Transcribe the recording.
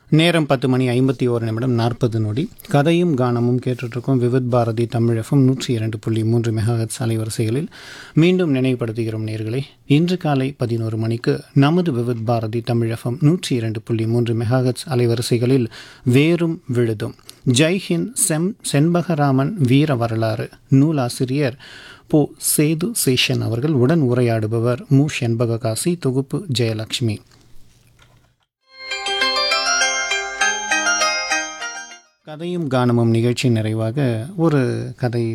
நேரம் பத்து மணி ஐம்பத்தி ஓரு நிமிடம் நாற்பது நொடி கதையும் கானமும் கேட்டுட்ருக்கோம் விவித் பாரதி தமிழ் எஃப்எம் நூற்றி இரண்டு புள்ளி மூன்று மெகாஹெட்ஸ் அலைவரிசைகளில் மீண்டும் நினைவுபடுத்துகிறோம் நேர்களே இன்று காலை பதினோரு மணிக்கு நமது விவித் பாரதி தமிழ் எஃப்எம் நூற்றி இரண்டு புள்ளி மூன்று மெகாஹெட்ஸ் அலைவரிசைகளில் வேரும் விழுதும் ஜெய்ஹிந்த் செம் செண்பகராமன் வீர வரலாறு நூலாசிரியர் போ சேது சேஷன் அவர்கள் உடன் உரையாடுபவர் மு செண்பககாசி தொகுப்பு ஜெயலட்சுமி கதையும் கானமும் நிகழ்ச்சி நிறைவாக ஒரு கதை